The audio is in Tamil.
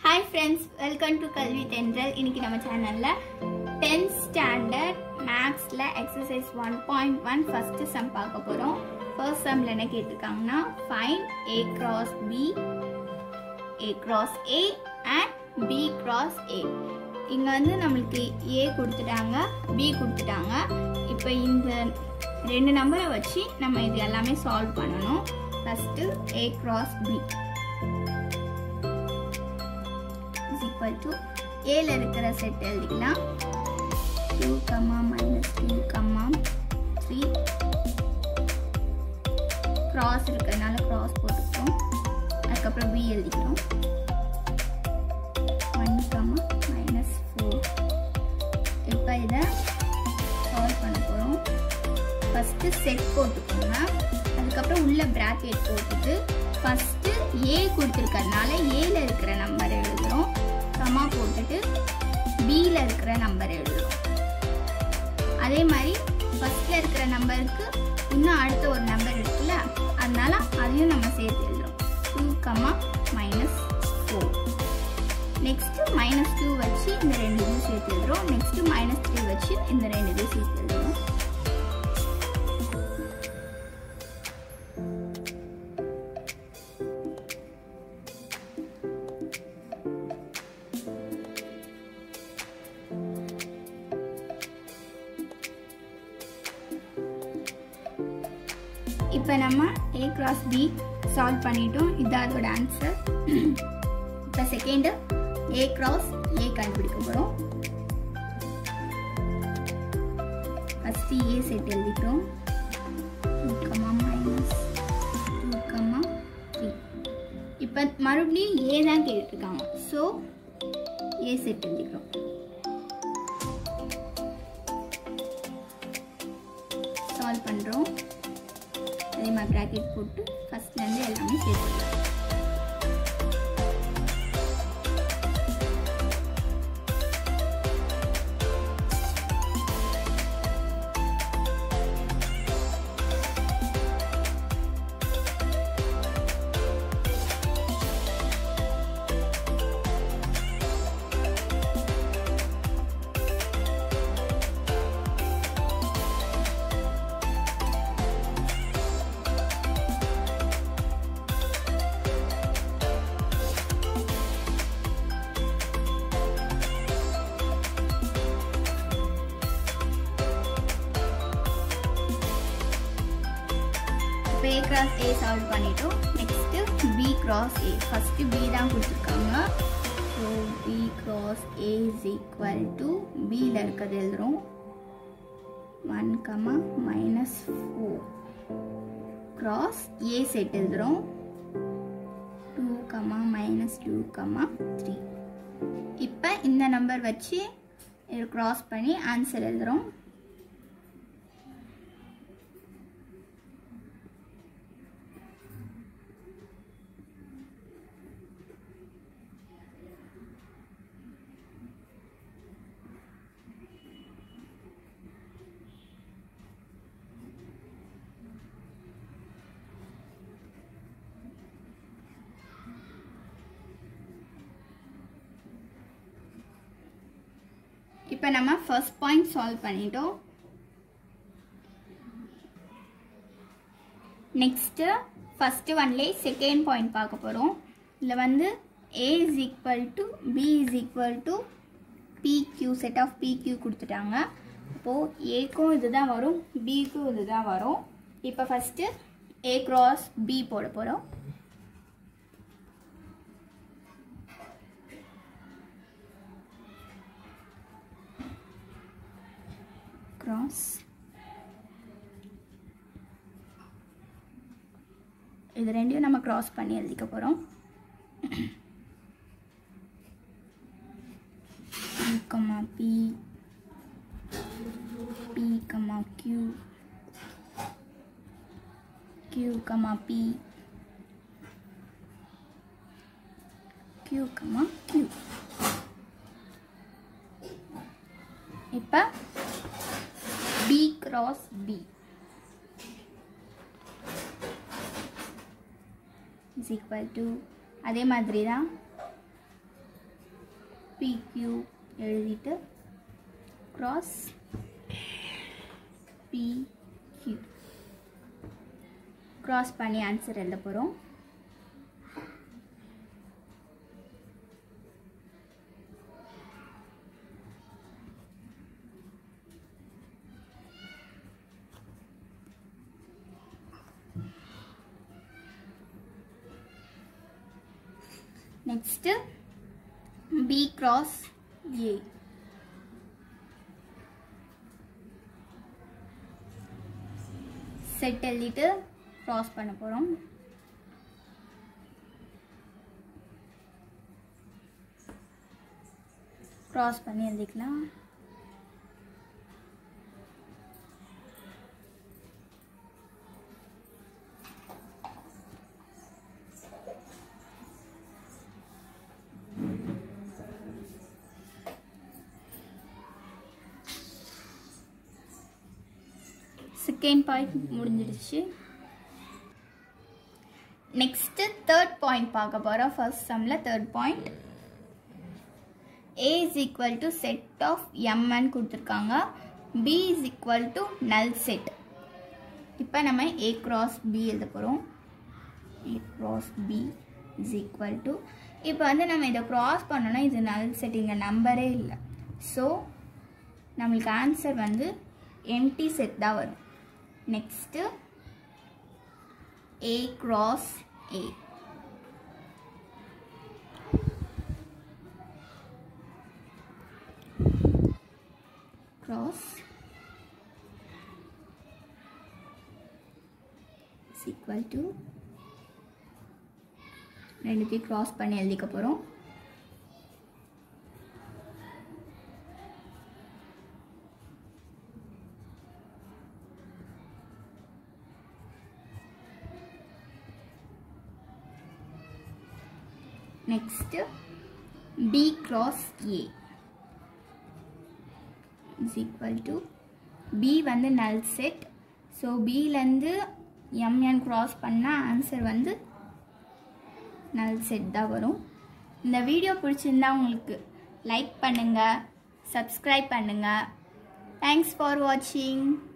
ஹாய் ஃப்ரெண்ட்ஸ் வெல்கம் டு கல்வி தென்றல் இன்னைக்கு நம்ம சேனலில் டென்த் ஸ்டாண்டர்ட் மேக்ஸில் exercise one point one first sum பார்க்க போகிறோம் ஃபர்ஸ்ட் சம்மில் என்ன கேட்டிருக்காங்கன்னா find A cross B A cross A and B cross A இங்கே வந்து நம்மளுக்கு ஏ கொடுத்துட்டாங்க பி கொடுத்துட்டாங்க இப்போ இந்த ரெண்டு நம்பரை வச்சு நம்ம இது எல்லாமே சால்வ் பண்ணணும் first A cross B is equal to ஏல இருக்கிற செட் எழுதிக்கலாம் two comma minus two comma three cross இருக்கிறதுனால கிராஸ் போட்டுக்கிறோம் அதுக்கப்புறம் பி எழுதிக்கிறோம் ஒன் கம்மா மைனஸ் ஃபோர் இப்போ இதை சால்வ் பண்ண போகிறோம் ஃபஸ்ட்டு செட் போட்டுக்கோங்க அதுக்கப்புறம் உள்ள ப்ராக்கெட் போட்டுட்டு ஃபஸ்ட்டு ஏ கொடுத்துருக்கறனால ஏல இருக்கிற நம்பர் எழுதுகிறோம் கமா போட்டுட்டு பியில் இருக்கிற நம்பர் எழுதுகிறோம் அதே மாதிரி ஃபஸ்ட்டில் இருக்கிற நம்பருக்கு இன்னும் அடுத்த ஒரு நம்பர் இருக்குல்ல அதனால அதையும் நம்ம சேர்த்து எழுதுகிறோம் two comma minus four next minus two வச்சு இந்த ரெண்டு இதுவும் சேர்த்து எழுதுகிறோம் நெக்ஸ்ட்டு மைனஸ் த்ரீ வச்சு இந்த ரெண்டு இதுவும் சேர்த்து எழுதுகிறோம் இப்போ நம்ம ஏ கிராஸ் பி சால்வ் பண்ணிட்டோம் இதான் அதோட ஆன்சர் இப்போ செகண்டு ஏ கிராஸ் ஏ கண்டுபிடிக்க போகிறோம் ஃபஸ்ட்டு ஏ செட் எழுதிக்கிறோம் two comma minus two comma three இப்போ மறுபடியும் ஏ தான் கேட்டுருக்காங்க ஸோ ஏ செட் எழுதிக்கிறோம் சால்வ் பண்ணுறோம் அதே மாதிரி ப்ராக்கெட் போட்டு ஃபஸ்ட்லேருந்து எல்லாமே சேர்த்துக்கலாம் இப்போ ஏ கிராஸ் ஏ சால்வ் பண்ணிட்டோம் next B cross A first B தான் கொடுத்துருக்காங்க so B cross A is equal to பியில் இருக்கிறது எழுதுகிறோம் one comma minus four cross A set எழுதுகிறோம் two comma minus two comma three இப்போ இந்த நம்பர் வச்சு இது கிராஸ் பண்ணி ஆன்சர் எழுதுகிறோம் இப்போ நம்ம ஃபர்ஸ்ட் பாயிண்ட் சால்வ் பண்ணிட்டோம் next first only second point பார்க்க போகிறோம் இதில் வந்து A is equal to B is equal to PQ set of PQ கொடுத்துட்டாங்க அப்போது ஏக்கும் இதுதான் வரும் பிக்கும் இதுதான் வரும் இப்போ ஃபஸ்ட்டு ஏ கிராஸ் பி போட போகிறோம் கிராஸ் இது ரெண்டையும் நம்ம கிராஸ் பண்ணி எழுதிக்க போகிறோம் comma P P comma Q Q comma P Q comma Q இப்போ B cross B is equal to அதே மாதிரி தான் பிக்யூ எழுதிட்டு க்ராஸ் பிக்யூ க்ராஸ் பண்ணி ஆன்சர் எழுத போகிறோம் next B cross A set எழுதிட்டு க்ராஸ் பண்ண போகிறோம் க்ராஸ் பண்ணி எழுதிக்கலாம் செகண்ட் பாயிண்ட் முடிஞ்சிடுச்சு நெக்ஸ்ட்டு தேர்ட் பாயிண்ட் பார்க்க போகிறோம் ஃபர்ஸ்ட் சம்மில் third point A is equal to set of MN கொடுத்துருக்காங்க பி இஸ் ஈக்குவல் டு நல் செட் இப்போ நம்ம ஏ கிராஸ் பி எழுத போகிறோம் A cross B is equal to இப்போ வந்து நம்ம இதை க்ராஸ் பண்ணோன்னா இது நல் செட் இங்கே நம்பரே இல்லை ஸோ நம்மளுக்கு ஆன்சர் வந்து எம்டி செட் தான் வரும் next A cross A cross is equal to ரெண்டுத்தையும் க்ராஸ் பண்ணி எழுதிக்க போகிறோம் next B cross A is equal to B வந்து நல் செட் ஸோ பிலேருந்து எம்என் க்ராஸ் பண்ணால் ஆன்சர் வந்து நல் செட் தான் வரும் இந்த வீடியோ பிடிச்சிருந்தா உங்களுக்கு லைக் பண்ணுங்கள் சப்ஸ்கிரைப் பண்ணுங்கள் தேங்க்ஸ் ஃபார் வாட்சிங்